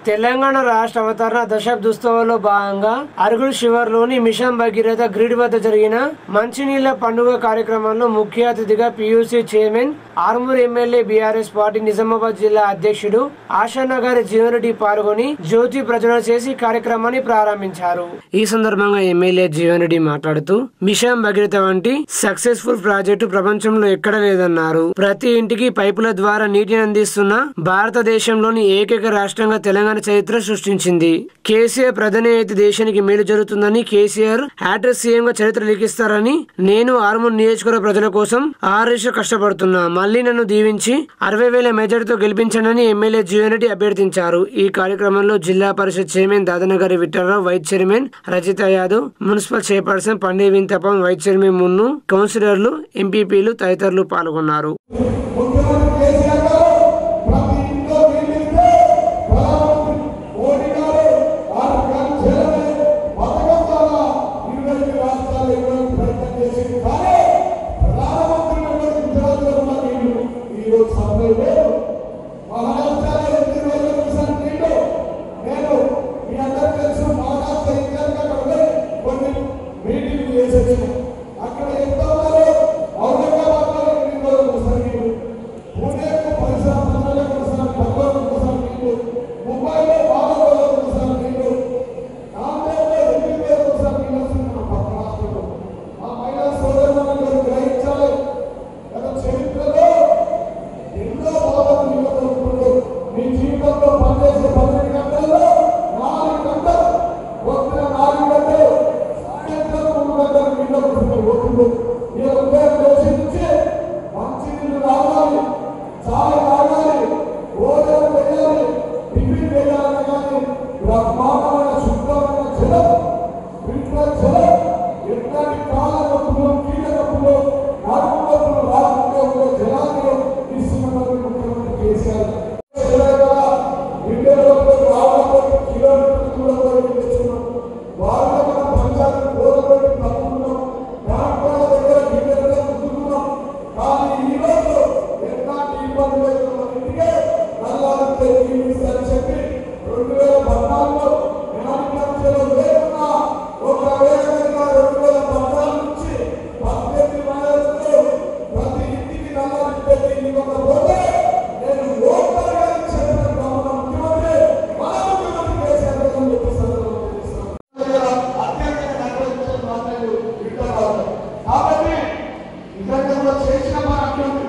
తెలంగాణ రాష్ట్ర అవతరణ దశాబ్దోత్సవంలో భాగంగా అరుగుడు శివర్లోని మిషన్ భగీరథ గ్రిడ్ వద్ద జరిగిన మంచినీళ్ల పండుగ కార్యక్రమంలో ముఖ్య అతిథిగా PUC chairman Armoor MLA BRS party Nizamabad జిల్లా అధ్యక్షుడు ఆశానగర్ జీవన్ రెడ్డి పాల్గొని జ్యోతి ప్రజ్వలన చేసి కార్యక్రమాన్ని ప్రారంభించారు ఈ సందర్భంగా ఎమ్మెల్యే జీవన్ రెడ్డి మాట్లాడుతూ మిషన్ భగీరథ వంటి సక్సెస్ఫుల్ ప్రాజెక్టు ప్రపంచంలో ఎక్కడ లేదన్నారు ప్రతి ఇంటికి పైపుల ద్వారా నీటిని అందిస్తున్న భారతదేశంలోని ఏకైక రాష్ట్రంగా తెలంగాణ చరిత్ర సృష్టించింది కేసీఆర్ ప్రధాని అయితే దేశానికి మేలు జరుగుతుందని కేసీఆర్ హ్యాట్రిక్ సీఎం గా చరిత్ర లిఖిస్తారని నేను ఆర్మూర్ నియోజకవర్గ ప్రజల కోసం ఆర్ఎస్ కష్టపడుతున్నా మళ్ళీ నన్ను దీవించి అరవై వేల మెజార్టీతో గెలిపించనని ఎమ్మెల్యే జీవన్ రెడ్డి అభ్యర్థించారు ఈ కార్యక్రమంలో జిల్లా Parishad chairman Dadannagari Vittal Rao vice chairman Rajitha Yadav municipal chairperson పండే వింతపం వైస్ చైర్మన్ మున్ను కౌన్సిలర్లు ఎంపీపీలు తదితరులు పాల్గొన్నారు ముఖ్యమంత్రి కేసీఆర్ గారు ప్రతి ఇంట్లో నీళ్ళిస్తే ప్రధానమంత్రి మోడీ గారు ఆరు గారు చేరలే పథకం ద్వారా ఇరవై ఐదు రాష్ట్రాలు ఇవ్వడానికి ప్రయత్నం చేసింది కానీ ప్రధానమంత్రి ఎవరు గుజరాత్లో ఉన్న నీళ్లు ఈ రోజు సప్లై లేదు మహారాష్ట్రలో ఎనిమిది రోజుల కోసం నీళ్లు నేను మీ అందరికీ తెలుసు మహారాష్ట్ర ఇచ్చారు అక్కడ పోయి కొన్ని మీటింగ్లు చేసేసాను అక్కడ ఎంతో ఉన్నారు ఔరంగాబాద్లో ఎనిమిది రోజుల కోసం నీళ్లు పూణేకు పరిసర ప్రాంతాల కోసం బెంగళూరు కోసం నీళ్లు ముంబైలో బాగా రోజుల కోసం నీళ్లు నాందేడ్లో ఎనిమిది రోజుల కోసం నీళ్లు వస్తున్నాయి పక్క రాష్ట్రంలో ఆ మహిళా సోదరులను గ్రహించాలి గత చరిత్రలో ఎన్నో బాధలు నీళ్ళు కొనుక్కుంటూ మీ జీవితంలో పనిచేసే పన్నెండు గంటల్లో నాలుగు గంటలు వచ్చిన నాలుగు గంటలు సాయంత్రం మూడు గంటలు నీళ్ళు కొనుక్కుంటూ పోతుంది మీ ఉదయం లేచి నుంచి మంచి నీళ్ళు తాగాలి చాయ్ తాగాలి భోజనం చేయాలి టిఫిన్ చేయాలని కానీ బ్రహ్మాండమైన శుద్ధమైన జలం ఫిల్టర్ జలం ఎట్లాంటి కాళ్ళ నొప్పులు కీళ్ళ నొప్పులు నడుము నొప్పులు రాకుండా ఉండే జలాన్ని ఇస్తున్నటువంటి ముఖ్యమంత్రి కేసీఆర్ వాళ్ళ మన పంచాయతీ కోరబెట్టి తప్పుకున్నాం బ్యాంకుల దగ్గర గిన్నెలుగా ముట్టుకున్నాం కానీ ఈ రోజు ఎట్లాంటి ఇబ్బంది లేకుండా ఇంటికే నల్లారితే నీళ్ళు ఇస్తారని చెప్పి రెండు వేల పద్నాలుగులో జ్ఞానికంలో లేకున్నా ఒక వేగంగా రెండు వేల పద్నాలుగు నుంచి పద్దెనిమిది నెలలకు ప్రతి ఇంటికి నల్లారి పెట్టి ఇవ్వకపోతే నేను ఓటర్గా చెప్పిన గమన ముఖ్యమంత్రి మన ముఖ్యమంత్రి కేసీఆర్ గారు అని చెప్పి సందర్భంగా తెలియజేస్తున్నాను. అత్యంత నిర్వహించిన మాటలు వింటున్నారు. కాబట్టి నిజంగా కూడా చేసిన మన అభ్యర్థి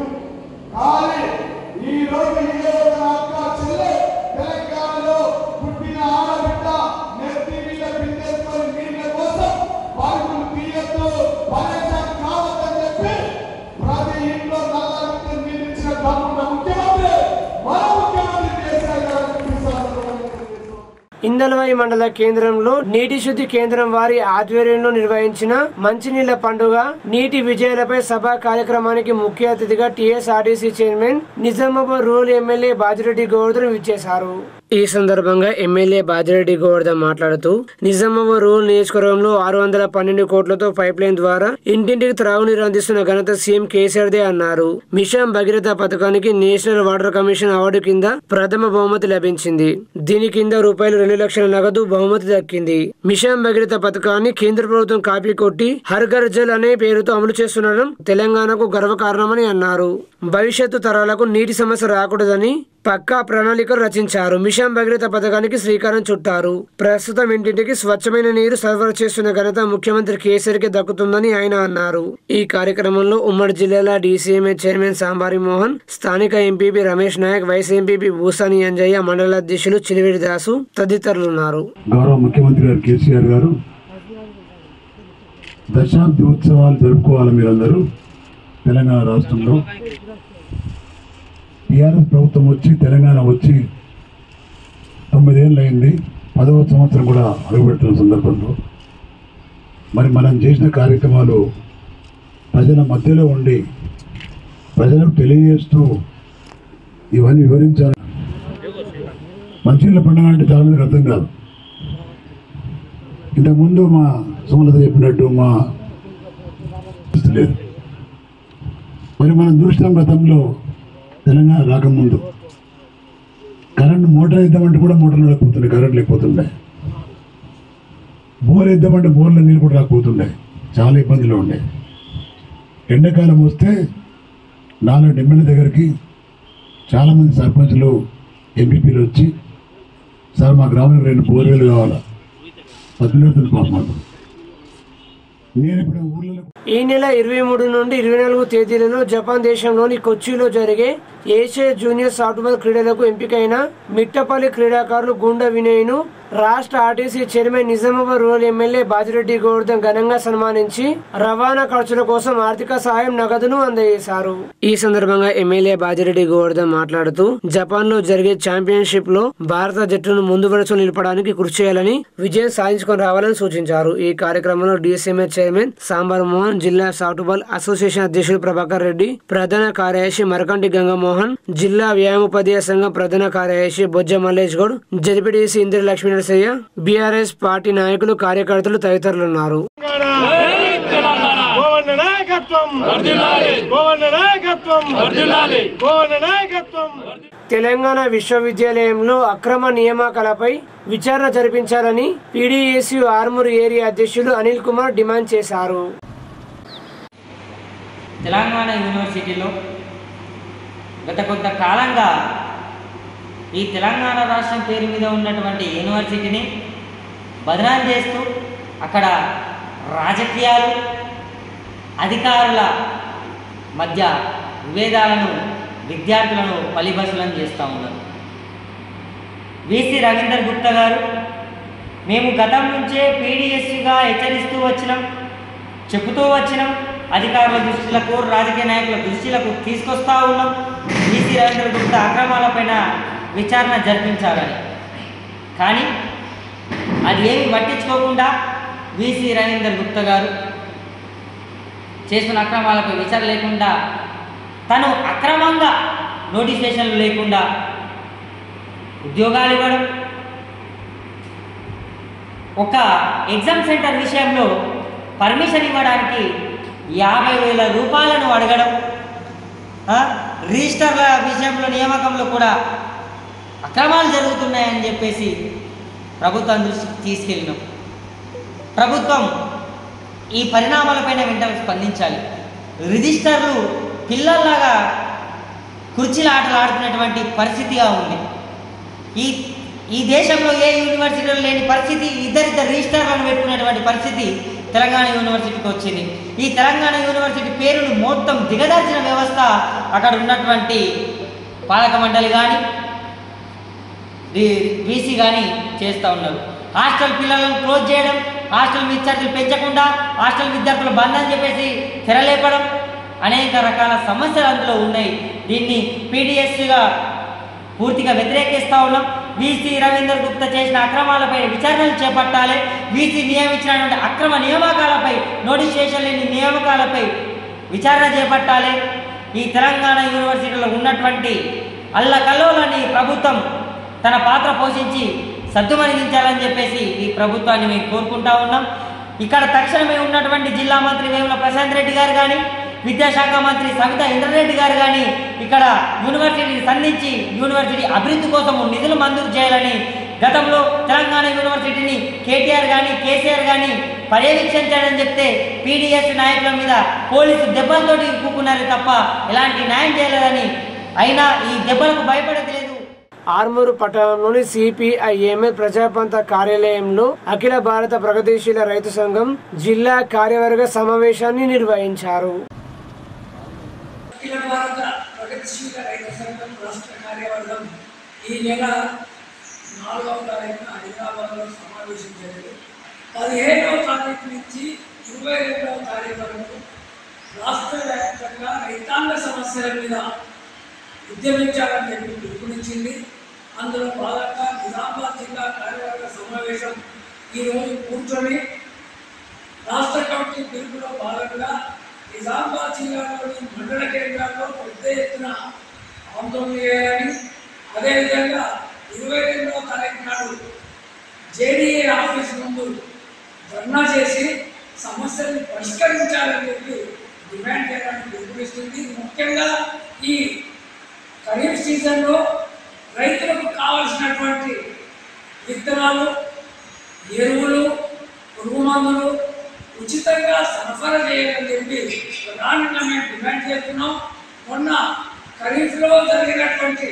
కానీ ఈ రోజు ఏ ఒక్క అక్క చెల్లె తెలంగాణలో పుట్టిన ఆడబిడ్డ నెత్తి మీద బిందెత్తుకొని నీళ్ళ కోసం పరుగులు తీయొద్దు పరేషాన్ కావద్దని చెప్పి ప్రతి ఇంట్లో నల్లబిడ్డ నిలిచిన తమ్మున్న ముఖ్యమంత్రి మన ముఖ్యమంత్రి కేసీఆర్ గారు అని చెప్పి ఈ సందర్భంగా తెలియజేస్తున్నాను. ఇందలవాయి మండల కేంద్రంలో నీటి శుద్ధి కేంద్రం వారి ఆధ్వర్యంలో నిర్వహించిన మంచినీళ్ల పండుగ నీటి విజయాలపై సభా కార్యక్రమానికి ముఖ్య అతిథిగా TSRTC chairman Nizamabad rural MLA Bajireddy Govardhan విచ్చేశారు ఈ సందర్భంగా ఎమ్మెల్యే బాజిరెడ్డి గోవర్ధన్ మాట్లాడుతూ నిజామాబాద్ రూరల్ నియోజకవర్గంలో ఆరు వందల పన్నెండు కోట్లతో పైప్ లైన్ ద్వారా ఇంటింటికి త్రాగునీరు అందిస్తున్న ఘనత సీఎం కేసీఆర్దే అన్నారు మిషన్ భగీరథ పథకానికి నేషనల్ వాటర్ కమిషన్ అవార్డు కింద ప్రథమ బహుమతి లభించింది దీని కింద రూపాయలు రెండు లక్షల నగదు బహుమతి దక్కింది మిషన్ భగీరథ పథకాన్ని కేంద్ర ప్రభుత్వం కాపీ కొట్టి హర్ ఘర్ జల్ అనే పేరుతో అమలు చేస్తుండడం తెలంగాణకు గర్వకారణమని అన్నారు భవిష్యత్తు తరాలకు నీటి సమస్య రాకూడదని పక్కా ప్రణాళికలు రచించారు మిషన్ భగీరథ పథకానికి శ్రీకారం చుట్టారు ప్రస్తుతం ఇంటింటికి స్వచ్ఛమైన నీరు సరఫరా చేస్తున్న ఘనత ముఖ్యమంత్రి కేసీఆర్ కి దక్కుతుందని ఆయన అన్నారు ఈ కార్యక్రమంలో ఉమ్మడి జిల్లాల డీసీఎంఏ చైర్మన్ సాంబారి మోహన్ స్థానిక MPP Ramesh Nayak vice MPP Bhusani Anjaiah మండల అధ్యక్షులు చిలివిడి దాసు తదితరులున్నారు గౌరవ ముఖ్యమంత్రి గారు కేసీఆర్ గారు దశాబ్ది ఉత్సవాలు జరుపుకోవాలి మీరందరూ తెలంగాణ రాష్ట్రంలో టీఆర్ఎస్ ప్రభుత్వం వచ్చి తెలంగాణ వచ్చి తొమ్మిదేళ్ళు అయింది పదవ సంవత్సరం కూడా అడుగుపెట్టిన సందర్భంలో మరి మనం చేసిన కార్యక్రమాలు ప్రజల మధ్యలో ఉండి ప్రజలకు తెలియజేస్తూ ఇవన్నీ వివరించాలి మంచినీళ్ళ పండుగ అంటే చాలా మందికి అర్థం కాదు ఇంతకుముందు మా సుమలత చెప్పినట్టు మా లేదు మరి మనం చూసినాం గతంలో తెలంగాణ రాకముందు కరెంట్ మోటార్ వేద్దామంటే కూడా మోటార్ నడకపోతుండే కరెంట్ లేకపోతుండే బోర్ వేద్దామంటే బోర్లో నీళ్ళు కూడా రాకపోతుండే చాలా ఇబ్బందులు ఉండే ఎండాకాలం వస్తే నాలుగు ఎమ్మెల్యే దగ్గరికి చాలామంది సర్పంచులు ఎంపీపీలు వచ్చి సార్ మా గ్రామంలో రెండు బోర్వేలు కావాలా పద్దెనిమిది పాప మాకు నేను ఇప్పుడు ఊర్లలో ఈ నెల ఇరవై మూడు నుండి ఇరవై నాలుగు తేదీలలో జపాన్ దేశంలోని కొచ్చిలో జరిగే ఏషియా జూనియర్ సాఫ్ట్బాల్ క్రీడలకు ఎంపికైన మిట్టపల్లి క్రీడాకారులు గుండా వినయ్ను రాష్ట్ర RTC chairman Nizamabad rural MLA Bajireddy Govardhan ఘనంగా సన్మానించి రవాణా ఖర్చుల కోసం ఆర్థిక సాయం నగదును అందజేశారు ఈ సందర్భంగా ఎమ్మెల్యే బాజిరెడ్డి గోవర్ధన్ మాట్లాడుతూ జపాన్ లో జరిగే ఛాంపియన్షిప్ లో భారత జట్టును ముందు వరుసలో నిలపడానికి కృషి చేయాలని విజయం సాధించుకొని రావాలని సూచించారు ఈ కార్యక్రమంలో డిఎస్ఎంఏ చైర్మన్ సాంబార్ మోహన్ జిల్లా సాఫ్ట్బాల్ అసోసియేషన్ అధ్యక్షుడు ప్రభాకర్ రెడ్డి ప్రధాన కార్యదర్శి మరకంటి గంగమోహన్ జిల్లా వ్యాయామోపాధ్యాయ సంఘం ప్రధాన కార్యదర్శి Bojja Mallesh Goud ZPTC Indra Lakshmi Narasaiah BRS party నాయకులు కార్యకర్తలు తదితరులు ఉన్నారు గోవర్ణ నాయకత్వం గోవర్ణ నాయకత్వం గోవర్ణ నాయకత్వం తెలంగాణ విశ్వవిద్యాలయంలో అక్రమ నియామకాలపై విచారణ జరిపించాలని పీడీఎస్యు ఆర్మూర్ ఏరియా అధ్యక్షులు అనిల్ కుమార్ డిమాండ్ చేశారు తెలంగాణ యూనివర్సిటీలో గత కొంత కాలంగా ఈ తెలంగాణ రాష్ట్రం పేరు మీద ఉన్నటువంటి యూనివర్సిటీని బదనాం చేస్తూ అక్కడ రాజకీయాలు అధికారుల మధ్య విభేదాలను విద్యార్థులను పలిబసులను చేస్తూ ఉన్నారు విసి రవీందర్ గుప్తా గారు మేము గతం నుంచే పీడిఎస్గా హెచ్చరిస్తూ వచ్చినాం చెబుతూ వచ్చినాం అధికారుల దృష్టిలకు రాజకీయ నాయకుల దృష్టిలకు తీసుకొస్తా ఉన్నాం బీసీ రవీంద్ర గుప్తా అక్రమాలపైన విచారణ జరిపించాలని కానీ అది ఏమి పట్టించుకోకుండా బీసీ రవీందర్ గుప్తా గారు చేసిన అక్రమాలపై విచారణ లేకుండా తను అక్రమంగా నోటిఫికేషన్లు లేకుండా ఉద్యోగాలు ఇవ్వడం ఒక ఎగ్జామ్ సెంటర్ విషయంలో పర్మిషన్ ఇవ్వడానికి యాభై వేల రూపాయలను అడగడం ఆ, రిజిస్టర్ల విషయంలో నియామకంలో కూడా అక్రమాలు జరుగుతున్నాయని చెప్పేసి ప్రభుత్వం దృష్టికి తీసుకెళ్ళినాం ప్రభుత్వం ఈ పరిణామాలపైన వెంటనే స్పందించాలి రిజిస్టర్లు పిల్లల్లాగా కుర్చీల ఆటలు ఆడుతున్నటువంటి పరిస్థితిగా ఉంది ఈ ఈ దేశంలో ఏ యూనివర్సిటీలో లేని పరిస్థితి ఇద్దరిద్దరు రిజిస్టర్లను పెట్టుకునేటువంటి పరిస్థితి తెలంగాణ యూనివర్సిటీకి వచ్చింది ఈ తెలంగాణ యూనివర్సిటీ పేరును మొత్తం దిగదార్చిన వ్యవస్థ అక్కడ ఉన్నటువంటి పాలక మండలి కానీ బీసీ కానీ చేస్తూ ఉన్నారు హాస్టల్ పిల్లలను క్లోజ్ చేయడం హాస్టల్ విద్యార్థులు పెంచకుండా హాస్టల్ విద్యార్థులు బంద్ అని చెప్పేసి తెరలేపడం అనేక రకాల సమస్యలు అందులో ఉన్నాయి దీన్ని పీడిఎస్గా పూర్తిగా వ్యతిరేకిస్తూ ఉన్నాం వీసీ రవీందర్ గుప్తా చేసిన అక్రమాలపై విచారణలు చేపట్టాలి వీసీ నియమించినటువంటి అక్రమ నియామకాలపై నోటిఫికేషన్ లేని నియామకాలపై విచారణ చేపట్టాలి ఈ తెలంగాణ యూనివర్సిటీలో ఉన్నటువంటి అల్లకల్లోలని ప్రభుత్వం తన పాత్ర పోషించి సద్దుమణిగించాలని చెప్పేసి ఈ ప్రభుత్వాన్ని మేము కోరుకుంటా ఉన్నాం ఇక్కడ తక్షణమే ఉన్నటువంటి జిల్లా మంత్రి వేముల ప్రశాంత్ రెడ్డి గారు కానీ విద్యాశాఖ మంత్రి సవిత ఇంద్రారెడ్డి గారు కానీ ఇక్కడ యూనివర్సిటీని సంధించి యూనివర్సిటీ అభివృద్ధి కోసం నిధులు మంజూరు చేయాలని గతంలో తెలంగాణ యూనివర్సిటీని కేటీఆర్ కానీ కేసీఆర్ కానీ పర్యవేక్షించాడని చెప్తే పీడిఎస్ నాయకుల మీద పోలీసు దెబ్బలతోటి కూకున్నారు తప్ప ఎలాంటి న్యాయం చేయలేదని అయినా ఈ దెబ్బలకు భయపడేది లేదు ఆర్మూరు పట్టణంలోని సిపిఐఎంఎల్ ప్రజాపంత కార్యాలయంలో అఖిల భారత ప్రగతిశీల రైతు సంఘం జిల్లా కార్యవర్గ సమావేశాన్ని నిర్వహించారు అఖిల భారత ప్రగతిశీల రైతు సంఘం రాష్ట్ర కార్యవర్గం ఈ నెల నాలుగవ తారీఖున హైదరాబాద్లో సమావేశం జరిగింది పదిహేనవ తారీఖు నుంచి ఇరవై రెండవ తారీఖు వరకు రాష్ట్ర వ్యాప్తంగా రైతాంగ సమస్యల మీద ఉద్యమించాలని చెప్పి పిలుపునిచ్చింది అందులో భాగంగా నిజామాబాద్ జిల్లా కార్యవర్గ సమావేశం ఈరోజు కూర్చొని రాష్ట్ర కమిటీ పిలుపులో భాగంగా నిజామాబాద్ జిల్లాలోని మండల కేంద్రాల్లో పెద్ద ఎత్తున ఆందోళన చేయాలని అదేవిధంగా ఇరవై రెండవ తారీఖు నాడు జేడీఏ ఆఫీస్ ముందు ధర్నా చేసి సమస్యల్ని పరిష్కరించాలని చెప్పి డిమాండ్ చేయడానికి పిలుపునిస్తుంది ముఖ్యంగా ఈ ఖరీఫ్ సీజన్లో రైతులకు కావలసినటువంటి విత్తనాలు ఎరువులు పురుగు మందులు ఉచితంగా సరఫరా చేయాలని చెప్పి ప్రధానంగా మేము డిమాండ్ చేస్తున్నాం మొన్న ఖరీఫ్లో జరిగినటువంటి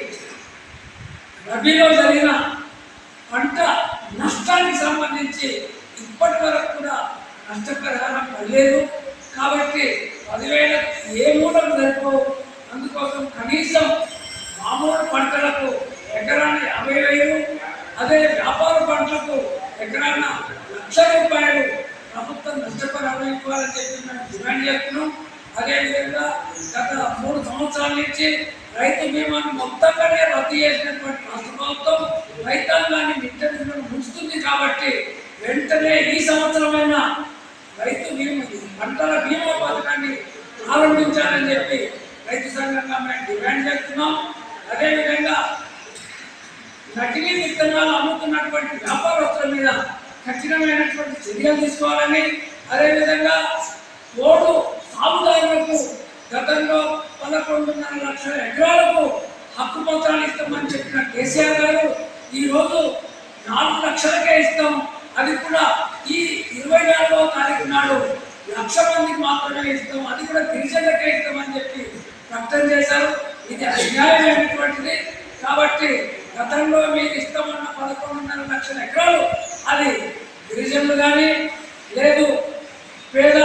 రబీలో జరిగిన పంట నష్టానికి సంబంధించి ఇప్పటి వరకు కూడా నష్టపరిహారం పడలేదు కాబట్టి పదివేల ఏ మూలకు సరిపోవు అందుకోసం కనీసం మామూలు పంటలకు ఎకరాన్ని యాభై వేలు అదే వ్యాపార పంటలకు ఎకరాన లక్ష రూపాయలు ప్రభుత్వం నష్టపరిహారం ఇవ్వాలని చెప్పి మేము డిమాండ్ చేస్తున్నాం అదేవిధంగా గత మూడు సంవత్సరాల నుంచి రైతు బీమాను మొత్తంగానే రద్దు చేసినటువంటి రాష్ట్ర ప్రభుత్వం రైతాంగాన్ని నిట్టడిలో ముంచుతుంది కాబట్టి వెంటనే ఈ సంవత్సరమైన రైతు బీమా పంటల బీమా పథకాన్ని ప్రారంభించాలని చెప్పి రైతు సంఘంగా మేము డిమాండ్ చేస్తున్నాం అదేవిధంగా నకిలీ విత్తనాలు అమ్ముతున్నటువంటి వ్యాపారస్తుల మీద కఠినమైనటువంటి చర్యలు తీసుకోవాలని అదేవిధంగా ఓడు సాగుదారులకు గతంలో పదకొండున్నర లక్షల ఎకరాలకు హక్కు పత్రాలు ఇస్తామని చెప్పిన కేసీఆర్ గారు ఈరోజు నాలుగు లక్షలకే ఇస్తాం అది కూడా ఈ ఇరవై నాలుగవ తారీఖు నాడు లక్ష మందికి మాత్రమే ఇస్తాం అది కూడా గిరిజనులకే ఇస్తామని చెప్పి ప్రకటన చేశారు ఇది అన్యాయమైనటువంటిది కాబట్టి గతంలో మీకు ఇస్తామన్న పదకొండున్నర లక్షల ఎకరాలు అది గిరిజనులు కానీ లేదు పేద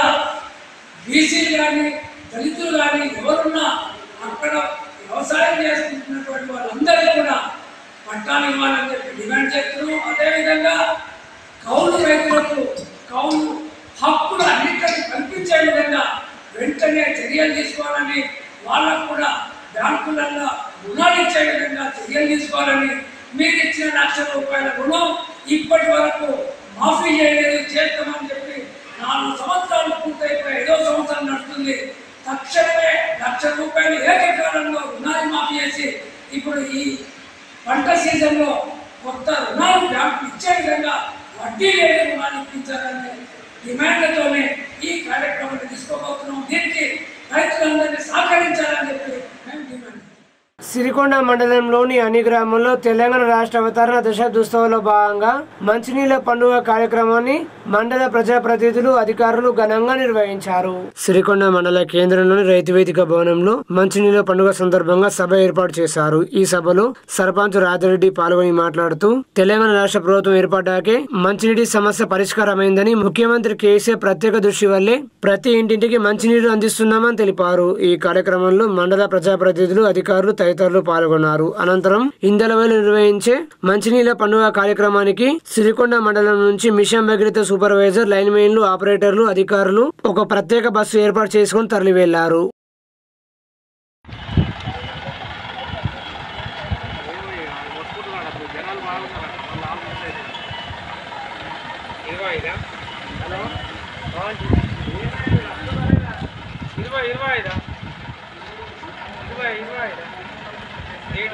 బీసీలు కానీ దళితులు కానీ ఎవరున్నా అక్కడ వ్యవసాయం చేసుకుంటున్నటువంటి వాళ్ళందరికీ కూడా పట్టాలు ఇవ్వాలని చెప్పి డిమాండ్ చేస్తున్నాం అదేవిధంగా కౌలు రైతులకు కౌలు హక్కులు అన్నింటినీ కల్పించే విధంగా వెంటనే చర్యలు తీసుకోవాలని వాళ్ళకు కూడా బ్యాంకులలో రుణాలు ఇచ్చే విధంగా చర్యలు తీసుకోవాలని మీరు ఇచ్చిన లక్ష రూపాయల రుణం ఇప్పటి వరకు మాఫీ చేయలేదు చేస్తామని చెప్పి నాలుగు సంవత్సరాలు పూర్తయిపోయి ఐదో సంవత్సరం నడుస్తుంది తక్షణమే లక్ష రూపాయలు ఏకకాలంలో రుణాలు మాఫీ చేసి ఇప్పుడు ఈ పంట సీజన్లో కొత్త రుణాలు బ్యాంకు ఇచ్చే విధంగా వడ్డీ లేని రుణాలు ఇప్పించాలనే డిమాండ్లతోనే ఈ కార్యక్రమాన్ని తీసుకోబోతున్నాం దీనికి రైతులందరినీ సహకరించాలని చెప్పి మేము డిమాండ్ చేస్తున్నాం. సిరికొండ మండలంలోని అన్ని గ్రామాల్లో తెలంగాణ రాష్ట్ర అవతరణ దశాబ్దోత్సవంలో భాగంగా మంచినీళ్ల పండుగ కార్యక్రమాన్ని మండల ప్రజాప్రతినిధులు అధికారులు ఘనంగా నిర్వహించారు సిరికొండ మండల కేంద్రంలోని రైతు వేదిక భవనంలో మంచినీళ్ల పండుగ సందర్భంగా సభ ఏర్పాటు చేశారు ఈ సభలో సర్పంచ్ రాజిరెడ్డి పాల్గొని మాట్లాడుతూ తెలంగాణ రాష్ట్ర ప్రభుత్వం ఏర్పడ్డాకే మంచినీటి సమస్య పరిష్కారమైందని ముఖ్యమంత్రి కేసీఆర్ ప్రత్యేక దృష్టి వల్లే ప్రతి ఇంటింటికి మంచినీరు అందిస్తున్నామని తెలిపారు ఈ కార్యక్రమంలో మండల ప్రజాప్రతినిధులు అధికారులు తదితరులు పాల్గొన్నారు అనంతరం ఇందలవేలు నిర్వహించే మంచినీళ్ల పండుగ కార్యక్రమానికి సిరికొండ మండలం నుంచి మిషన్ భగీరథ సూపర్వైజర్ లైన్ మెయిన్లు ఆపరేటర్లు అధికారులు ఒక ప్రత్యేక బస్సు ఏర్పాటు చేసుకుని తరలి వెళ్లారు ఇరవై ఇరవై ఐదా ఇరవై ఇరవై ఐదా రేటు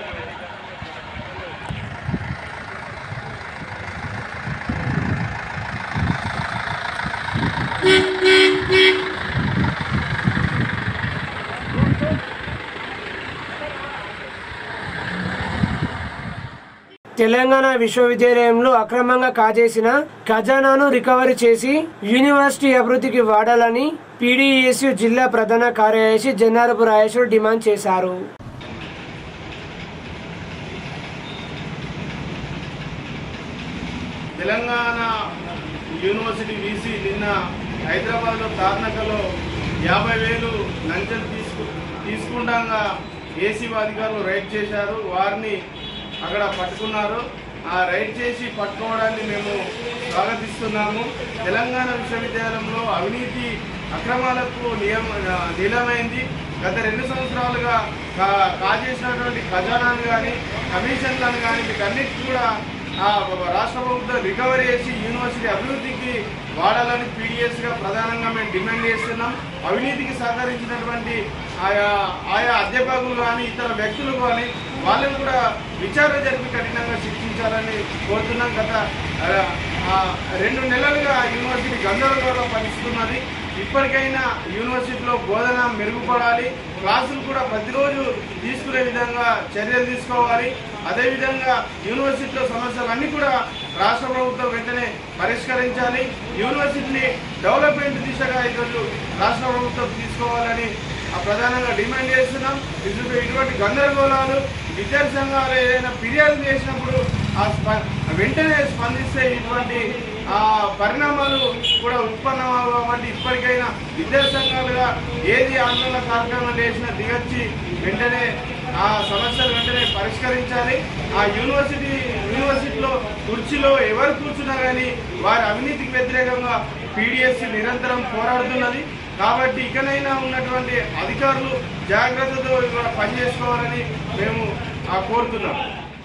తెలంగాణ విశ్వవిద్యాలయంలో అక్రమంగా కాజేసిన ఖజానాను రికవరీ చేసి యూనివర్సిటీ అభివృద్ధికి వాడాలని పీడీఎస్యు జిల్లా ప్రధాన కార్యదర్శి జన్నారపు రాజేశ్వర్ డిమాండ్ చేశారు తెలంగాణ యూనివర్సిటీ వీసీ నిన్న హైదరాబాద్లో తార్నకలో యాభై వేలు లంచం తీసుకు తీసుకుంటాగా ఏసీ అధికారులు రైడ్ చేశారు వారిని అక్కడ పట్టుకున్నారు ఆ రైడ్ చేసి పట్టుకోవడాన్ని మేము స్వాగతిస్తున్నాము తెలంగాణ విశ్వవిద్యాలయంలో అవినీతి అక్రమాలకు నియమ నిలమైంది గత రెండు సంవత్సరాలుగా కా- కాజేసినటువంటి ఖజానాను కానీ కమిషన్లను కానీ వీటన్నిటి కూడా ఆ రాష్ట్ర ప్రభుత్వం రికవరీ చేసి యూనివర్సిటీ అభివృద్ధికి వాడాలని పీడిఎస్గా ప్రధానంగా మేము డిమాండ్ చేస్తున్నాం అవినీతికి సహకరించినటువంటి ఆయా ఆయా అధ్యాపకులు కానీ ఇతర వ్యక్తులు కానీ వాళ్ళని కూడా విచారణ జరిపి కఠినంగా శిక్షించాలని కోరుతున్నాం గత ఆ, ఆ, రెండు నెలలుగా యూనివర్సిటీ గందరగోళంలో పరిస్థితున్నది ఇప్పటికైనా యూనివర్సిటీలో బోధన మెరుగుపడాలి క్లాసులు కూడా ప్రతిరోజు తీసుకునే విధంగా చర్యలు తీసుకోవాలి అదేవిధంగా యూనివర్సిటీలో సమస్యలన్నీ కూడా రాష్ట్ర ప్రభుత్వం వెంటనే పరిష్కరించాలి యూనివర్సిటీని డెవలప్మెంట్ దిశగా ఈరోజు రాష్ట్ర ప్రభుత్వం తీసుకోవాలని ఆ ప్రధానంగా డిమాండ్ చేస్తున్నాం ఇటు- ఇటువంటి గందరగోళాలు విద్యార్థి సంఘాలు ఏదైనా ఫిర్యాదు చేసినప్పుడు ఆ స్ప- వెంటనే స్పందిస్తే ఇటువంటి ఆ పరిణామాలు కూడా ఉత్పన్నం అవ్వమంటే ఇప్పటికైనా విద్యార్థి సంఘాలుగా ఏది ఆందోళన కార్యక్రమం చేసినా దిగొచ్చి వెంటనే ఆ సమస్యలు వెంటనే పరిష్కరించాలి ఆ యూనివర్సిటీ యూనివర్సిటీలో కుర్చీలో ఎవరు కూర్చున్నా కానీ వారి అవినీతికి వ్యతిరేకంగా పీడిఎస్ నిరంతరం పోరాడుతున్నది కాబట్టి ఇకనైనా ఉన్నటువంటి అధికారులు జాగ్రత్తతో ఇవాళ పనిచేసుకోవాలని మేము ఆ కోరుతున్నాం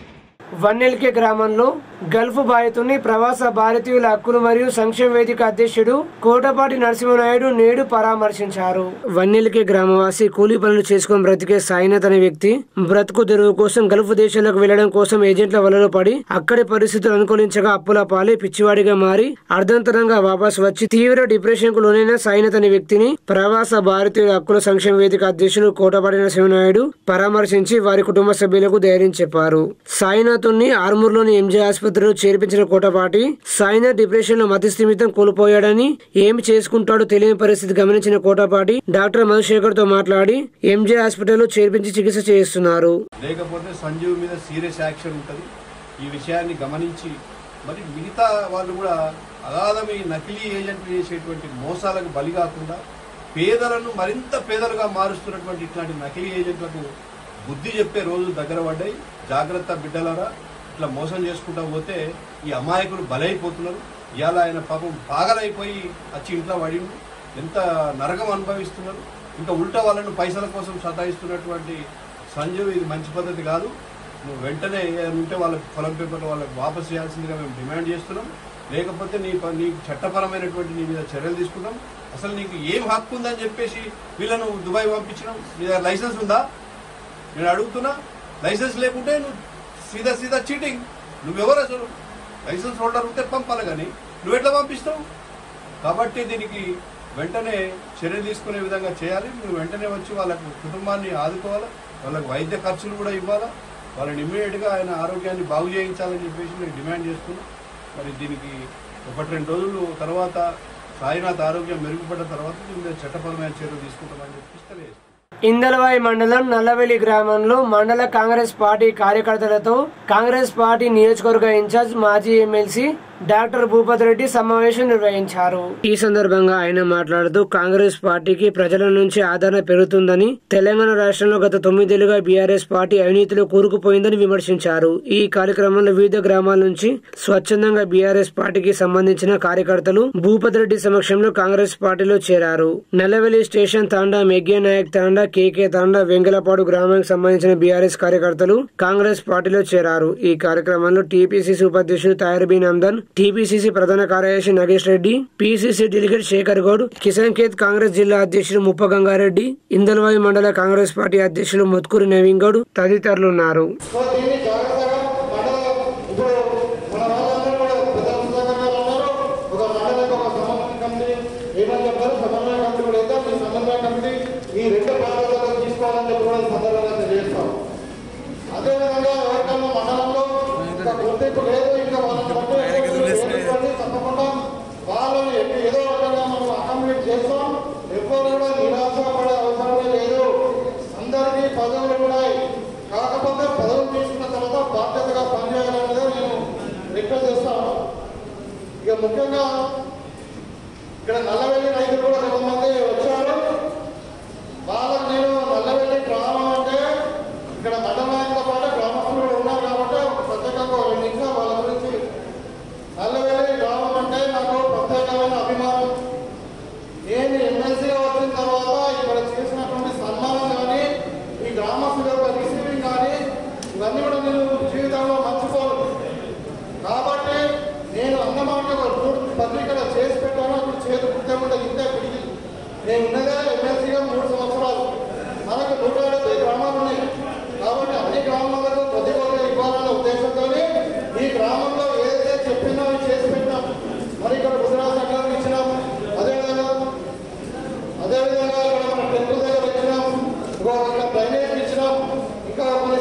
వన్నెల్కే గ్రామంలో గల్ఫ్ బాధితుని ప్రవాస భారతీయుల హక్కులు మరియు సంక్షేమ వేదిక అధ్యక్షుడు కోటపాటి నరసింహనాయుడు నేడు పరామర్శించారు వన్నెల్కే గ్రామవాసి కూలీ పనులు చేసుకుని బ్రతికే సాయినాథ్ అనే వ్యక్తి బ్రతుకు తెరువు కోసం గల్ఫ్ దేశాలకు వెళ్లడం కోసం ఏజెంట్ల వలలో పడి అక్కడి పరిస్థితులు అనుకూలించగా అప్పుల పాలై పిచ్చివాడిగా మారి అర్ధంతరంగా వాపస్ వచ్చి తీవ్ర డిప్రెషన్ కు లోనైన సాయినాథ్ అనే వ్యక్తిని ప్రవాస భారతీయుల హక్కుల సంక్షేమ వేదిక అధ్యక్షుడు కోటపాటి నరసింహనాయుడు పరామర్శించి వారి కుటుంబ సభ్యులకు ధైర్యం చెప్పారు సాయినాథుని ఆర్మూర్లోని ఎంజే ఆసుపత్రిలో చేర్పించిన కోటపాటి సాయినాథ్ డిప్రెషన్ లో మతి స్థిమితం కోల్పోయాడని ఏమి చేసుకుంటాడో తెలియని పరిస్థితి గమనించిన కోటపాటి డాక్టర్ మధుశేఖర్ తో మాట్లాడి ఎంజే హాస్పిటల్లో చేర్పించి చికిత్స చేస్తున్నారు లేకపోతే సంజీవ్ మీద సీరియస్ యాక్షన్ ఉంటుంది ఈ విషయాన్ని గమనించి మరి మిగతా వాళ్ళు కూడా అగాధమి నకిలీ ఏజెంట్లు చేసేటువంటి మోసాలకు బలి కాకుండా పేదలను మరింత పేదలుగా మారుస్తున్నటువంటి ఇట్లాంటి నకిలీ ఏజెంట్లకు బుద్ధి చెప్పే రోజులు దగ్గర పడ్డాయి జాగ్రత్త బిడ్డలారా ఇట్లా మోసం చేసుకుంటా పోతే ఈ అమాయకులు బలైపోతున్నారు ఇవాళ ఆయన పాపం పాగలైపోయి వచ్చి ఇంట్లో పడిండు ఎంత నరకం అనుభవిస్తున్నారు ఇంకా ఉల్టా వాళ్ళను పైసల కోసం సతాయిస్తున్నటువంటి సంజయ్ ఇది మంచి పద్ధతి కాదు నువ్వు వెంటనే ఏదైనా ఉంటే వాళ్ళకి పొలం పేపర్లు వాళ్ళకి వాపస్ చేయాల్సిందిగా మేము డిమాండ్ చేస్తున్నాం లేకపోతే నీ ప- నీకు చట్టపరమైనటువంటి నీ మీద చర్యలు తీసుకున్నాం అసలు నీకు ఏం హక్కు ఉందని చెప్పేసి వీళ్ళను దుబాయ్ పంపించినాం నీ దగ్గర లైసెన్స్ ఉందా నేను అడుగుతున్నా లైసెన్స్ లేకుంటే నువ్వు సీదా సీదా చీటింగ్ నువ్వెవరు అసలు లైసెన్స్ హోల్డర్ ఉంటే పంపాలి కానీ నువ్వు ఎట్లా పంపిస్తావు కాబట్టి దీనికి వెంటనే చర్య తీసుకునే విధంగా చేయాలి నువ్వు వెంటనే వచ్చి వాళ్ళకు కుటుంబాన్ని ఆదుకోవాలి వాళ్ళకి వైద్య ఖర్చులు కూడా ఇవ్వాలా వాళ్ళని ఇమ్మీడియట్గా ఆయన ఆరోగ్యాన్ని బాగు చేయించాలని చెప్పేసి నేను డిమాండ్ చేస్తున్నాను మరి దీనికి ఒకటి రెండు రోజులు తర్వాత సాయినాథ్ ఆరోగ్యం మెరుగుపడ్డ తర్వాత దీని మీద చట్టపరమైన చర్యలు తీసుకుంటామని చెప్పి తెలియజేస్తున్నాను ఇందలవాయి మండలం నల్లవెల్లి గ్రామంలో మండల కాంగ్రెస్ పార్టీ కార్యకర్తలతో కాంగ్రెస్ పార్టీ నియోజకవర్గ ఇన్ఛార్జ్ మాజీ ఎమ్మెల్సీ డాక్టర్ భూపతి రెడ్డి సమావేశం నిర్వహించారు ఈ సందర్భంగా ఆయన మాట్లాడుతూ కాంగ్రెస్ పార్టీకి ప్రజల నుంచి ఆదరణ పెరుగుతుందని తెలంగాణ రాష్ట్రంలో గత తొమ్మిదేళ్లుగా బీఆర్ఎస్ పార్టీ అవినీతిలో కూరుకుపోయిందని విమర్శించారు ఈ కార్యక్రమంలో వివిధ గ్రామాల నుంచి స్వచ్ఛందంగా బీఆర్ఎస్ పార్టీకి సంబంధించిన కార్యకర్తలు భూపతి రెడ్డి సమక్షంలో కాంగ్రెస్ పార్టీలో చేరారు నల్లవెల్లి స్టేషన్ తాండా మెగ్గే నాయక్ తాండా కేకే తాండా వెంగలపాడు గ్రామానికి సంబంధించిన బీఆర్ఎస్ కార్యకర్తలు కాంగ్రెస్ పార్టీలో చేరారు ఈ కార్యక్రమంలో టీపీసీసీ ఉపాధ్యక్షుడు తాయర్ బి నందన్ టీపీసీసీ ప్రధాన కార్యదర్శి Nagesh Reddy PCC delegate Shekar Goud Kisan Khet Congress జిల్లా అధ్యక్షుడు ముప్ప గంగారెడ్డి ఇందల్వాయి మండల కాంగ్రెస్ పార్టీ అధ్యక్షులు ముత్కూరి నవీన్ గౌడ్ తదితరులున్నారు సో దీన్ని జాగ్రత్తగా మండల ఇప్పుడు మన వాళ్ళందరూ కూడా పెద్ద పుస్తకాలు ఉన్నారు ఒక మండలకు ఒక సమన్వయ కమిటీ ఏమని చెప్తారు సమన్వయ కమిటీ కూడా ఇద్దాం ఈ సమన్వయ కమిటీ ఈ రెండు బాధ్యతలు తీసుకోవాలని చెప్పి కూడా ఈ సందర్భంగా తెలియజేస్తాం అదేవిధంగా ఎవరికైనా మండలంలో ఇంకా గుర్తింపు లేదు ఇంకా వాళ్ళని బట్టి ఏర్పడి తప్పకుండా వాళ్ళని ఎన్ని- ఏదో రకంగా మనం అకామిడేట్ చేస్తాం ఎవ్వరు కూడా నిరాశపడే అవసరమే లేదు అందరికీ పదవులు ఉన్నాయి కాకపోతే పదవులు తీసుకున్న తర్వాత బాధ్యతగా పనిచేయాలనేది నేను రిక్వెస్ట్ చేస్తాను ఇక ముఖ్యంగా ఇక్కడ నల్లవెల్లి రైతులు కూడా కొంతమంది వచ్చారు వాళ్ళకి నేను నల్లవెల్లి గ్రామం అంటే ఇక్కడ మండలాలతో పాటు గ్రామస్తులు కూడా ఉన్నారు కాబట్టి ఒక ప్రత్యేకంగా ఒక రెండు నిమిషాలు వాళ్ళ గురించి నల్లవెల్లి గ్రామం అంటే నాకు ప్రత్యేకమైన అభిమానం నేను ఎమ్మెల్సీగా వచ్చిన తర్వాత ఇక్కడ చేసినటువంటి సన్మానం కానీ ఈ గ్రామస్తుల యొక్క రిసీవింగ్ కానీ ఇవన్నీ కూడా నేను జీవితంలో మర్చిపోను కాబట్టి నేను అన్నమాట ఒక మూడు పత్రికల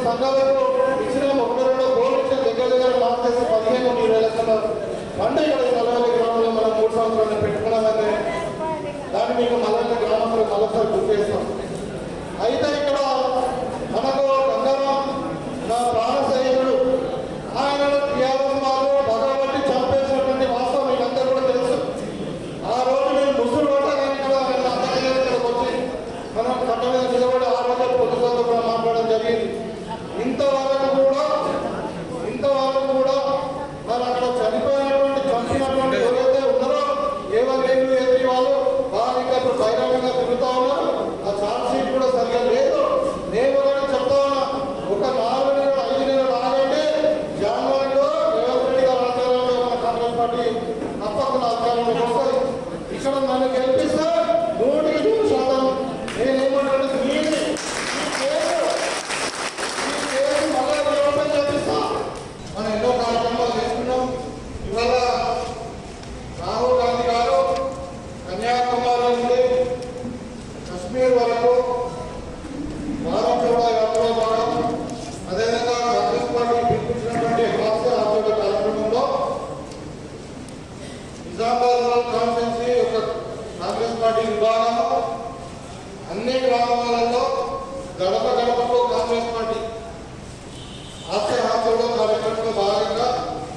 సంఘాలకు ఇచ్చిన ఒక రెండు గోల్ ఇచ్చిన దగ్గర దగ్గర మాకు చేసి పదిహేను ఇరవై లక్షల ఫండ్ ఇక్కడ ఈ నలభై గ్రామంలో మనం మూడు సంవత్సరాలు పెట్టుకున్నామని దాన్ని మీకు నలభై గ్రామంలో మరోసారి గుర్తు చేస్తాం అయితే ఇక్కడ మనకు గంగారాం నా ప్రాణ సైనికుడు ఆయనను టీఆర్ఎస్ వాళ్ళు భగవతి చంపేసినటువంటి వాస్తవం మీకు అందరూ కూడా తెలుసు ఆ రోజు నేను ముసులు పడ్డాను ఇక్కడ ఆయన అందరికీ ఇక్కడికి వచ్చి మనం పట్ట మీద నిలబడి ఆ రోజు పొద్దుతో కూడా మాట్లాడడం జరిగింది ఇంతవరకు కూడా ఇంతవరకు కూడా మరి అక్కడ చనిపోయినటువంటి చంపినటువంటి ఎవరైతే ఉన్నారో ఏవైనా ఎదురు వాళ్ళు వారు ఇంకా ఇప్పుడు బహిరంగంగా తిరుగుతా ఉన్నారు ఆ ఛార్జ్ షీట్ కూడా సరిగా లేదు నేను కూడా చెప్తా ఉన్నా ఒక నాలుగు నెలలు ఐదు నెలలు ఆగండి జనవరిలో రేవంత్ రెడ్డి గారు ఆధ్వర్యంలో మన కాంగ్రెస్ పార్టీ తప్పకుండా అధికారంలోకి వస్తుంది ఇక్కడ నన్ను గెలిపిస్తే నూటికి నూరు శాతం నేనేమంటే మీది ఈ కేసు ఈ కేసు మళ్ళీ రిఓపెన్ చేపిస్తా మనం ఎన్నో కార్యక్రమాలు చేసుకున్నాం ఇవాళ రాహుల్ గాంధీ గారు కన్యాకుమారి నుండి కశ్మీర్ వరకు భారత్ జోడో యాత్రలో భాగం అదేవిధంగా కాంగ్రెస్ పార్టీ పిలిపించినటువంటి హాస్య ఆధ్వర్య కార్యక్రమంలో నిజామాబాద్ కాన్ఫరెన్సీ యొక్క కాంగ్రెస్ పార్టీ విభాగం అన్ని గ్రామాలలో గడప గడపకు కాంగ్రెస్ పార్టీ హాస్య హాస్యంలో కార్యక్రమంలో భాగంగా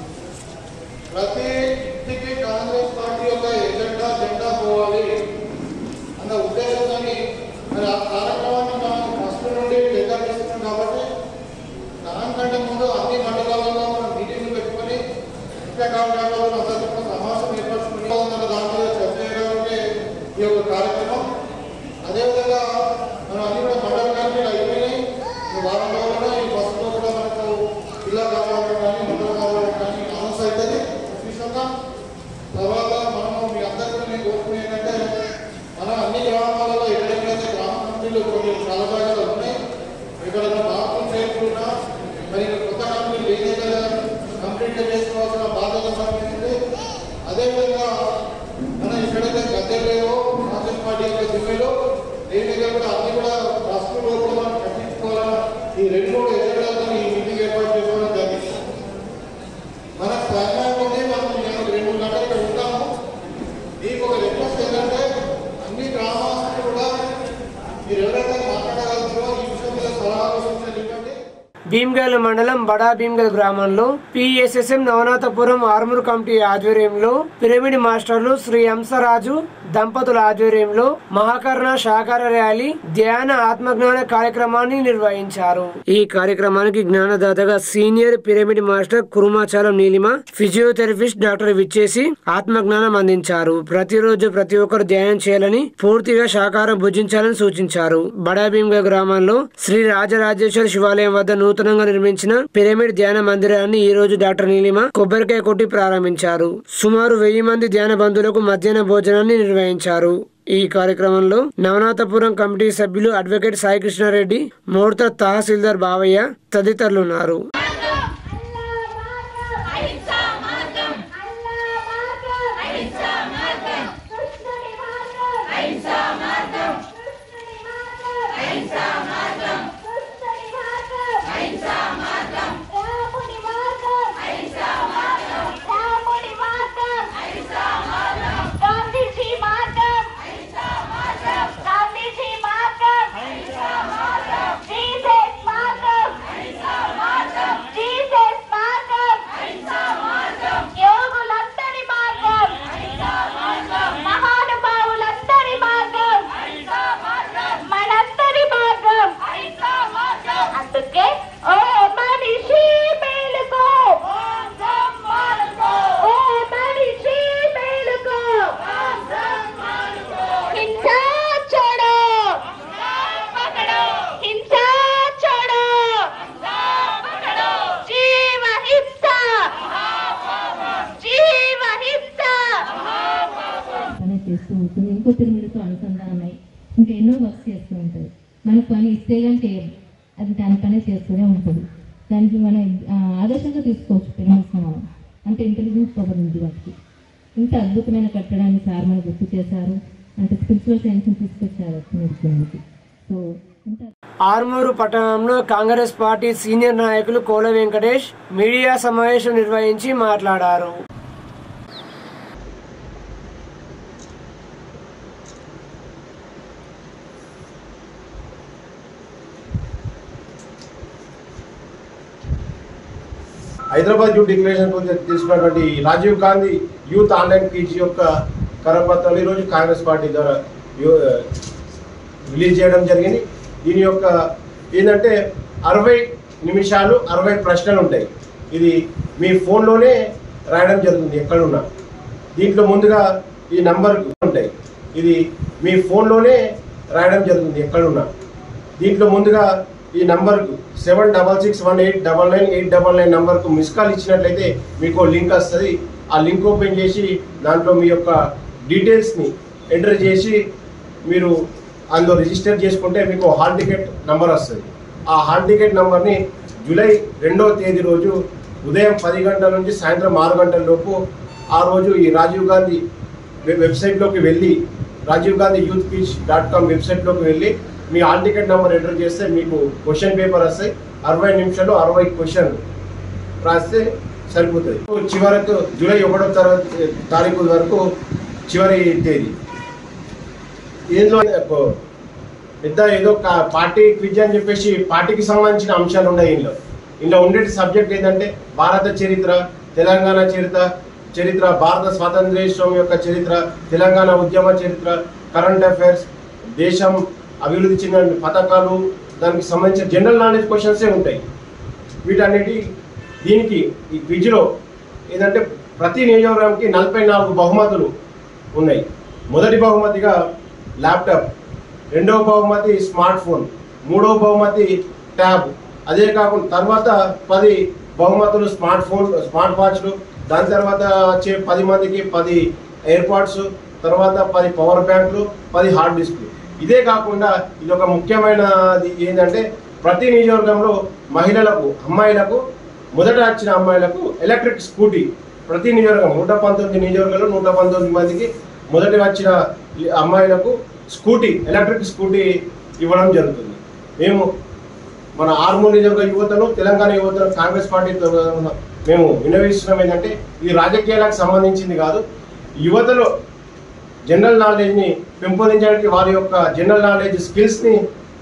ప్రతి ఇంటికి కాంగ్రెస్ పార్టీ యొక్క ఎజెండా జెండా పోవాలి అన్న ఉద్దేశంతో మరి ఆ కార్యక్రమాన్ని మనం ఫస్ట్ నుండి నిర్ధారిస్తున్నాం కాబట్టి దానికంటే ముందు అన్ని మండలాలలో మనం మీటింగ్లు పెట్టుకొని ముఖ్య కార్యక్రమాలు అందరితో కూడా సమావేశం ఏర్పరచుకుని వందల దాని మీద చర్చ చేయడానికి ఈ యొక్క కార్యక్రమం అదేవిధంగా మనం అన్ని కూడా మండల కమిటీలు అయిపోయినాయి ఈ వారం రోజుల్లో ఈ బస్సులో కూడా మనకు జిల్లా కార్యాలయం కానీ మండల కార్యాలయం కానీ అనౌన్స్ అవుతుంది విషయంగా తర్వాత మనము మీ అందరికీ నేను కోరుకునేది ఏంటంటే మనం అన్ని గ్రామాలలో ఎక్కడెక్కడైతే గ్రామ కమిటీలు కొన్ని చాలా జాగాలు ఉన్నాయి ఇక్కడ మార్పులు చేరుకున్నా మరి ఇంకా కొత్త కంపెనీలు ఏదే కదా కంప్లీట్ చేసుకోవాల్సిన బాధ్యత మనకి ఉంది అదేవిధంగా మనం ఎక్కడైతే గద్దెలు లేవో కాంగ్రెస్ పార్టీ యొక్క దిమ్మలు దేని దగ్గర కూడా అన్ని కూడా రాష్ట్రంలో కూడా మనం కట్టించుకోవాలని ఈ రెండు మూడు ఎజెండాలతో ఈ మీటింగ్ ఏర్పాటు చేసుకోవడం జరిగింది మనకు సమయం ఉంది మనం నేను రెండు మూడు గంటలు ఇక్కడ ఉంటాము మీకు ఒక రిక్వెస్ట్ ఏంటంటే అన్ని గ్రామాలు కూడా మీరు ఎవరైతే మాట్లాడగలుగుతారో ఈ విషయం మీద సలహాలు సూచనలు ఇవ్వండి భీమ్గల్ మండలం బడా భీమ్గల్ గ్రామంలో పిఎస్ఎస్ఎం నవనాథపురం ఆర్మూర్ కమిటీ ఆధ్వర్యంలో పిరమిడ్ మాస్టర్లు శ్రీ హంసరాజు దంపతుల ఆధ్వర్యంలో మహాకర్ణ శాకార ర్యాలీ ధ్యాన ఆత్మజ్ఞాన కార్యక్రమాన్ని నిర్వహించారు ఈ కార్యక్రమానికి జ్ఞానదాతగా senior pyramid master Kurumacharam Neelima physiotherapist doctor విచ్చేసి ఆత్మజ్ఞానం అందించారు ప్రతిరోజు ప్రతి ఒక్కరు ధ్యానం చేయాలని పూర్తిగా శాకారం భుజించాలని సూచించారు బడా భీమ్గల్ గ్రామంలో శ్రీ రాజరాజేశ్వర శివాలయం వద్ద నూతనంగా నిర్మించిన పిరమిడ్ ధ్యాన మందిరాన్ని ఈ రోజు డాక్టర్ నీలిమ కొబ్బరికాయ కొట్టి ప్రారంభించారు సుమారు వెయ్యి మంది ధ్యాన బంధువులకు మధ్యాహ్న భోజనాన్ని నిర్వహించారు ఈ కార్యక్రమంలో నవనాథపురం కమిటీ సభ్యులు అడ్వకేట్ సాయికృష్ణారెడ్డి ముహూర్త తహసీల్దార్ బావయ్య తదితరులున్నారు మహానుభావులందరి మార్గం మనందరి మార్గం అందుకే ఓ మనిషి మేలుకో ఓ మనిషి మేలుకో హింస छोड़ो హింస छोड़ो జీవ హింస జీవ హింస పని చేస్తూ ఉంటుంది ఇంకో పిరమిడ్తో అనుసంధానమై ఇంకా ఎన్నో వర్క్స్ చేస్తూ ఉంటుంది మనకు పని ఇస్తే కానీ చేయం అది దాని పని చేస్తూనే ఉంటుంది దానికి మనం ఆ, ఆదర్శంగా తీసుకోవచ్చు పిరమిడ్స్ మనం అంటే ఇంటెలిజెన్స్ పవర్ ఉంది వాటికి ఇంత అద్భుతమైన కట్టడాన్ని సార్ మనకు గుర్తు చేశారు అంటే స్పిరిచువల్ సైన్స్ని తీసుకొచ్చారు పిరమిడ్కి సో ఆర్మూరు పట్టణంలో కాంగ్రెస్ పార్టీ సీనియర్ నాయకులు కోల వెంకటేష్ మీడియా సమావేశం నిర్వహించి మాట్లాడారు హైదరాబాద్ యూత్ డిక్లరేషన్ గురించి తీసుకున్నటువంటి Rajiv Gandhi youth online PG యొక్క కరపత్రాలు ఈరోజు కాంగ్రెస్ పార్టీ ద్వారా యు- రిలీజ్ చేయడం జరిగింది దీని యొక్క ఏంటంటే అరవై నిమిషాలు అరవై ప్రశ్నలు ఉంటాయి ఇది మీ ఫోన్లోనే రాయడం జరుగుతుంది ఎక్కడున్నా దీంట్లో ముందుగా ఈ నంబర్ ఉంటాయి ఇది మీ ఫోన్లోనే రాయడం జరుగుతుంది ఎక్కడున్నా దీంట్లో ముందుగా ఈ నంబర్కు seven double six one eight double nine eight double nine నంబర్కు మిస్ కాల్ ఇచ్చినట్లయితే మీకు లింక్ వస్తుంది ఆ లింక్ ఓపెన్ చేసి దాంట్లో మీ యొక్క డీటెయిల్స్ని ఎంటర్ చేసి మీరు అందులో రిజిస్టర్ చేసుకుంటే మీకు హాల్ టికెట్ నంబర్ వస్తుంది ఆ హాల్ టికెట్ నంబర్ని జూలై రెండవ తేదీ రోజు ఉదయం పది గంటల నుంచి సాయంత్రం ఆరు గంటల లోపు ఆ రోజు ఈ రాజీవ్ గాంధీ వెబ్ వెబ్సైట్లోకి వెళ్ళి రాజీవ్ గాంధీ యూత్ పీచ్ డాట్ కామ్ వెబ్సైట్లోకి వెళ్ళి మీ హాల్ టికెట్ నెంబర్ ఎంటర్ చేస్తే మీకు క్వశ్చన్ పేపర్ వస్తాయి అరవై నిమిషాలు అరవై క్వశ్చన్ రాస్తే సరిపోతుంది చివరకు జూలై ఒకటో తరగతి తారీఖు వరకు చివరి తేదీ దీంట్లో ఒక పెద్ద ఏదో కా- పార్టీ క్విజ్ అని చెప్పేసి పార్టీకి సంబంధించిన అంశాలు ఉన్నాయి ఇందులో ఇందులో ఉండే సబ్జెక్ట్ ఏంటంటే భారత చరిత్ర తెలంగాణ చరిత్ర చరిత్ర భారత స్వాతంత్ర్యోత్సవం యొక్క చరిత్ర తెలంగాణ ఉద్యమ చరిత్ర కరెంట్ అఫైర్స్ దేశం అభివృద్ధి చెందిన పథకాలు దానికి సంబంధించిన జనరల్ నాలెడ్జ్ క్వశ్చన్సే ఉంటాయి వీటన్నిటి దీనికి ఈ క్విజ్లో ఏంటంటే ప్రతి నియోజకవర్గానికి నలభై నాలుగు బహుమతులు ఉన్నాయి మొదటి బహుమతిగా ల్యాప్టాప్ రెండవ బహుమతి స్మార్ట్ ఫోన్ మూడవ బహుమతి ట్యాబ్ అదే కాకుండా తర్వాత పది బహుమతులు స్మార్ట్ ఫోన్ స్మార్ట్ వాచ్లు దాని తర్వాత వచ్చే పది మందికి పది ఎయిర్పాడ్స్ తర్వాత పది పవర్ బ్యాంకులు పది హార్డ్ డిస్క్లు ఇదే కాకుండా ఇది ఒక ముఖ్యమైనది ఏంటంటే ప్రతి నియోజకవర్గంలో మహిళలకు అమ్మాయిలకు మొదట వచ్చిన అమ్మాయిలకు ఎలక్ట్రిక్ స్కూటీ ప్రతి నియోజకవర్గం నూట పంతొమ్మిది నియోజకవర్గంలో నూట పంతొమ్మిది మందికి మొదటి వచ్చిన ఈ అమ్మాయిలకు స్కూటీ ఎలక్ట్రిక్ స్కూటీ ఇవ్వడం జరుగుతుంది మేము మన ఆర్మూర్ నియోజకవర్గ యువతను తెలంగాణ యువతను కాంగ్రెస్ పార్టీ తరఫున మేము వినవిస్తున్నాం ఏంటంటే ఇది రాజకీయాలకు సంబంధించింది కాదు యువతలో జనరల్ నాలెడ్జ్ని పెంపొందించడానికి వారి యొక్క జనరల్ నాలెడ్జ్ స్కిల్స్ని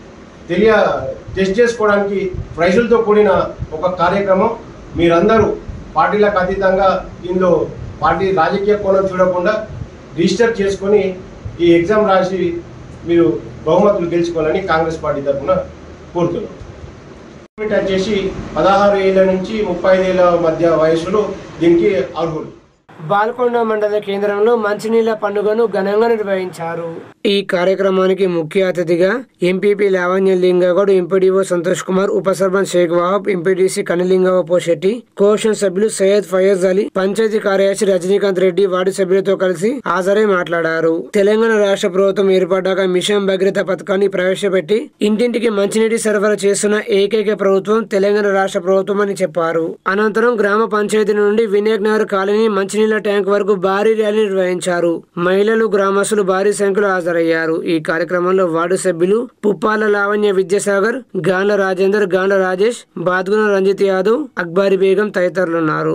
తెలియ టెస్ట్ చేసుకోవడానికి ప్రైజులతో కూడిన ఒక కార్యక్రమం మీరందరూ పార్టీలకు అతీతంగా ఇందులో పార్టీ రాజకీయ కోణం చూడకుండా రిజిస్టర్ చేసుకొని ఈ ఎగ్జామ్ రాసి మీరు బహుమతులు గెలుచుకోవాలని కాంగ్రెస్ పార్టీ తరఫున కోరుతున్నాం లిమిట్ వచ్చేసి పదహారు ఏళ్ళ నుంచి ముప్పై ఐదేళ్ల మధ్య వయసులో దీనికి అర్హులు బాల్కొండ మండల కేంద్రంలో మంచినీళ్ల పండుగను ఘనంగా నిర్వహించారు ఈ కార్యక్రమానికి ముఖ్య అతిథిగా ఎంపీపీ లావణ్య లింగగౌడ్ ఎంపీడీఓ సంతోష్ కుమార్ ఉప సర్పంచ్ షేక్ వాహబ్ ఎంపీడీసీ కనలింగవ పోషెట్టి కోషన్ సభ్యులు సయ్యద్ ఫయజ్ అలీ పంచాయతీ కార్యదర్శి రజనీకాంత్ రెడ్డి వార్డు సభ్యులతో కలిసి హాజరై మాట్లాడారు తెలంగాణ రాష్ట్ర ప్రభుత్వం ఏర్పడ్డాక మిషన్ భగీరథ పథకాన్ని ప్రవేశపెట్టి ఇంటింటికి మంచినీటి సరఫరా చేస్తున్న ఏకైక ప్రభుత్వం తెలంగాణ రాష్ట్ర ప్రభుత్వం అని చెప్పారు అనంతరం గ్రామ పంచాయతీ నుండి వినాయక్ నగర్ కాలనీ మంచినీళ్ల ట్యాంక్ వరకు భారీ ర్యాలీ నిర్వహించారు మహిళలు గ్రామస్తులు భారీ సంఖ్యలో హాజరయ్యారు ఈ కార్యక్రమంలో వార్డు సభ్యులు పుప్పాల లావణ్య విద్యాసాగర్ గాండ్ల రాజేందర్ గాండ్ల రాజేష్ బాద్గున రంజిత్ యాదవ్ అక్బారి బేగం తదితరులున్నారు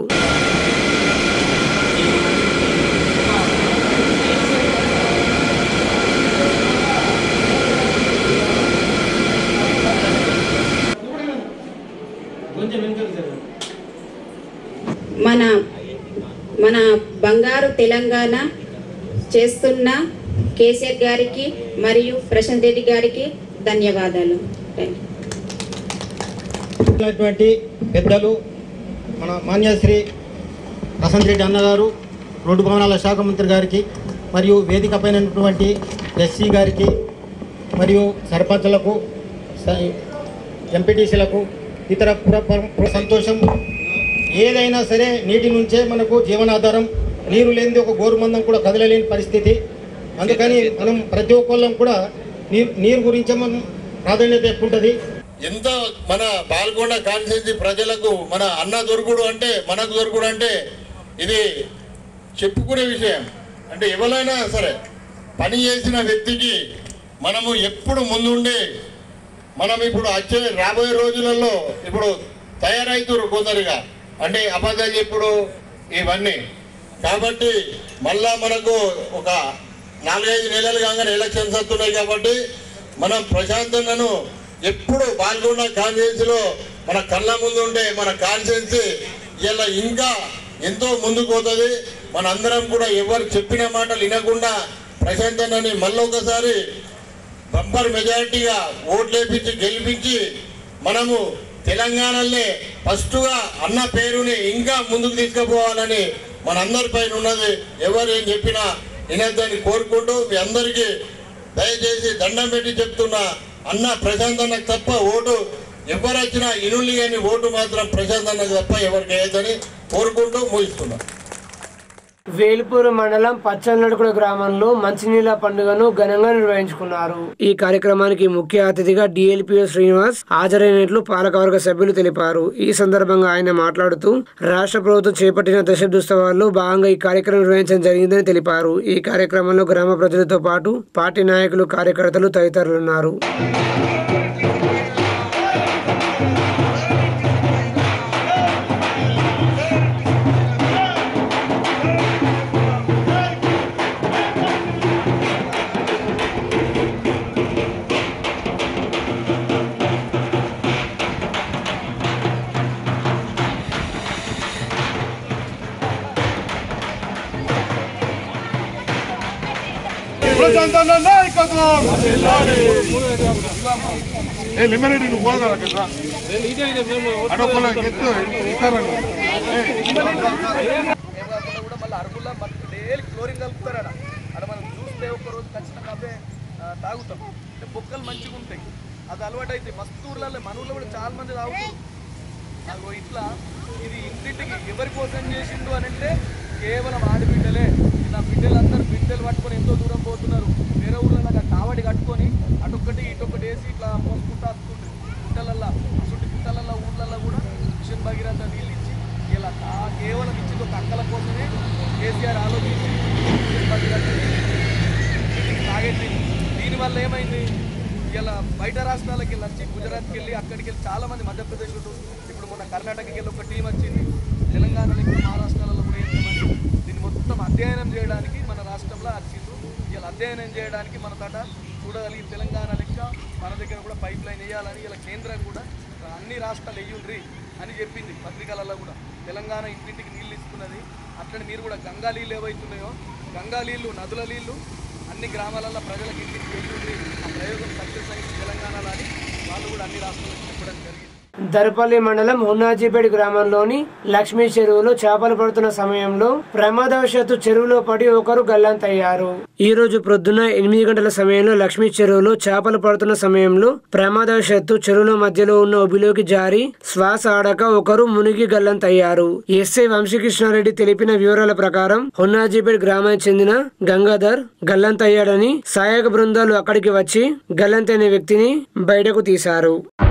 మన మన బంగారు తెలంగాణ చేస్తున్న కేసీఆర్ గారికి మరియు ప్రశాంత్ రెడ్డి గారికి ధన్యవాదాలు థ్యాంక్ యూ ఉన్నటువంటి పెద్దలు మన మాన్యశ్రీ వసంత్ రెడ్డి అన్నగారు రోడ్డు భవనాల శాఖ మంత్రి గారికి మరియు వేదిక పైన ఉన్నటువంటి ఎస్సీ గారికి మరియు సర్పంచులకు ఎంపీటీసీలకు ఇతర పుర పుర- సంతోషం ఏదైనా సరే నీటి నుంచే మనకు జీవనాధారం నీరు లేనిది ఒక గోరుమందం కూడా కదలలేని పరిస్థితి అందుకని మనం ప్రతి ఒక్కళ్ళం కూడా నీరు నీరు గురించే మనం ప్రాధాన్యత ఎక్కువ ఉంటుంది ఎంత మన పాల్గొండ కాన్స్టిట్యూన్సీ ప్రజలకు మన అన్న దొరుకుడు అంటే మనకు దొరుకుడు అంటే ఇది చెప్పుకునే విషయం అంటే ఎవరైనా సరే పని చేసిన వ్యక్తికి మనము ఎప్పుడు ముందుండి మనం ఇప్పుడు వచ్చే రాబోయే రోజులలో ఇప్పుడు తయారవుతారు కొందరిగా అంటే అబద్ధాలు చెప్పుడు ఇవన్నీ కాబట్టి మళ్ళా మనకు ఒక నాలుగైదు నెలలు కాగానే ఎలక్షన్స్ వస్తున్నాయి కాబట్టి మనం ప్రశాంతనను ఎప్పుడు పాల్గొన్న కాన్స్టిట్యున్సీలో మన కళ్ళ ముందు ఉండే మన కాన్స్టిట్యున్సీ ఇలా ఇంకా ఎంతో ముందుకు పోతుంది మనందరం కూడా ఎవరు చెప్పిన మాటలు వినకుండా ప్రశాంతనని మళ్ళొకసారి బంపర్ మెజారిటీగా ఓట్లేపించి గెలిపించి మనము తెలంగాణలో ఫస్ట్గా అన్న పేరుని ఇంకా ముందుకు తీసుకుపోవాలని మనందరి పైన ఉన్నది ఎవరు ఏం చెప్పినా వినద్దని కోరుకుంటూ మీ అందరికీ దయచేసి దండం పెట్టి చెప్తున్నా అన్న ప్రశాంత్ అన్నకు తప్ప ఓటు ఎవరు వచ్చినా ఇనుల్లి అని ఓటు మాత్రం ప్రశాంత్ అన్నకు తప్ప ఎవరికి వేయద్దని కోరుకుంటూ ముగిస్తున్నా వేల్పూర్ మండలం పచ్చనడుకుల గ్రామంలో మంచినీళ్ళ పండుగను ఘనంగా నిర్వహించుకున్నారు ఈ కార్యక్రమానికి ముఖ్య అతిథిగా డిఎల్పిఓ శ్రీనివాస్ హాజరైనట్లు పాలకవర్గ సభ్యులు తెలిపారు ఈ సందర్భంగా ఆయన మాట్లాడుతూ రాష్ట్ర ప్రభుత్వం చేపట్టిన దశాబ్దోత్సవాల్లో భాగంగా ఈ కార్యక్రమం నిర్వహించడం జరిగిందని తెలిపారు ఈ కార్యక్రమంలో గ్రామ ప్రజలతో పాటు పార్టీ నాయకులు కార్యకర్తలు తదితరులున్నారు ప్రశాంత్ అన్న నాయకత్వం ఏ లిమిరెడ్డి నువ్వు పోదా అక్కడ అడొక్కలో ఎత్తు ఇస్తారని అరకుల్లో మనకు డైలీ క్లోరిన్ కలుపుతారట అక్కడ మనం చూస్తే ఒక రోజు ఖచ్చితంగా అవే ఆ, తాగుతాం అంటే బొక్కలు మంచిగా ఉంటాయి అది అలవాటు అయితే మస్తు ఊర్లలో మన ఊర్లో కూడా చాలా మంది తాగుతారు అగో ఇట్లా ఇది ఇంటింటికి ఎవరి కోసం చేసిండు అని అంటే కేవలం ఆడబిడ్డలే నా బిడ్డలందరూ బిడ్డలు పట్టుకొని ఎంతో దూరం పోతున్నారు వేరే ఊర్లలో అక్కడ కావడి కట్టుకొని అటొక్కటి ఇటొక్కటి వేసి ఇట్లా మోసుకుంటూ వస్తుండ్రు గుట్టలల్లో చుట్టూ గుట్టలల్లో ఊర్లలో కూడా మిషన్ భగీరథ నీళ్ళు ఇచ్చి ఇలా కా- కేవలం ఇచ్చింది ఒక అక్కల కోసమే కేసీఆర్ ఆలోచించి మిషన్ భగీరథ ఇంటింటికి తాగేది దీనివల్ల ఏమైంది ఇలా బయట రాష్ట్రాలకి వెళ్ళి వచ్చి గుజరాత్కి వెళ్ళి అక్కడికి వెళ్ళి చాలా మంది మధ్యప్రదేశ్ ఇప్పుడు మొన్న కర్ణాటకకి వెళ్ళి ఒక టీం వచ్చింది తెలంగాణలో ఇప్పుడు మహారాష్ట్రాలలో కూడా ఎంతమంది దీన్ని మొత్తం అధ్యయనం చేయడానికి మన రాష్ట్రంలో వచ్చిండ్రు ఇలా అధ్యయనం చేయడానికి మన తట చూడగలిగి తెలంగాణ లెక్క మన దగ్గర కూడా పైప్ లైన్ వేయాలని ఇలా కేంద్రం కూడా అన్ని రాష్ట్రాలు వేయుండ్రి అని చెప్పింది పత్రికలలో కూడా తెలంగాణ ఇంటింటికి నీళ్ళు ఇస్తున్నది అట్లనే మీరు కూడా గంగా నీళ్ళు ఏవైతున్నాయో గంగా నీళ్ళు నదుల నీళ్ళు అన్ని గ్రామాలలో ప్రజలకు ఇంటికి వెళ్తుంది ఆ ప్రయోగం సక్సెస్ అయింది తెలంగాణలో అని వాళ్ళు కూడా అన్ని రాష్ట్రాలకు చెప్పడం జరిగింది దర్పల్లి మండలం హున్నాజీపేట గ్రామంలోని లక్ష్మీ చెరువులో చేపలు పడుతున్న సమయంలో ప్రమాదవశాత్తు చెరువులో పడి ఒకరు గల్లంతయ్యారు ఈ రోజు ప్రొద్దున ఎనిమిది గంటల సమయంలో లక్ష్మీ చెరువులో చేపలు పడుతున్న సమయంలో ప్రమాదవశాత్తు చెరువుల మధ్యలో ఉన్న ఒబిలోకి జారి శ్వాస ఆడక ఒకరు మునిగి గల్లంతయ్యారు ఎస్ఐ వంశీకృష్ణారెడ్డి తెలిపిన వివరాల ప్రకారం హున్నాజీపేట గ్రామానికి చెందిన గంగాధర్ గల్లంతయ్యాడని సహాయక బృందాలు అక్కడికి వచ్చి గల్లంతైన వ్యక్తిని బయటకు తీశారు